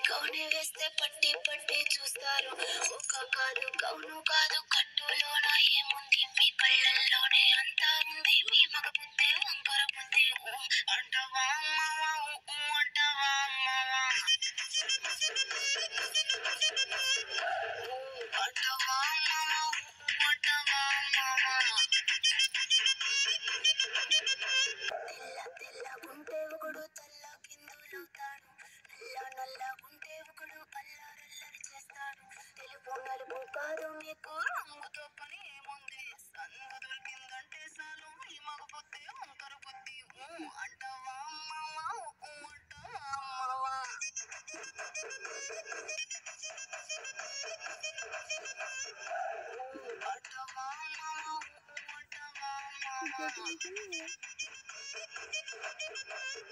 గౌని వేస్తే పట్టి పట్టి చూస్తారు ఒక కాదు గౌను కాదు కట్టులోన ఏముంది మీ కళ్ళల్లోనే అంతా ఉంది మీ మగ బుద్ధి వంకర బుద్ధి ఊ అంటవా అమ్మవా ఊ అంటవా అమ్మవా ఊ అంటవా అమ్మవా ఊ అంటవా అమ్మవా తెల్ల తెల్లగుంటే ఒకడు తల్ల కిందులవుతాడు నల్ల నల్లగుంటే ఒకడు అల్లరల్లరి చేస్తాడు తెలుపు నలుపు కాదు మీకు రంగుతో పని ఏముంది సందు దొరికిందంటే చాలు ఈ మగ బుద్ధి వంకర బుద్ధి ఊ అంటావా అమ్మవా ఊ అంటావా అమ్మవా ఊ అంటావా అమ్మవా ఊ అంటావా అమ్మవా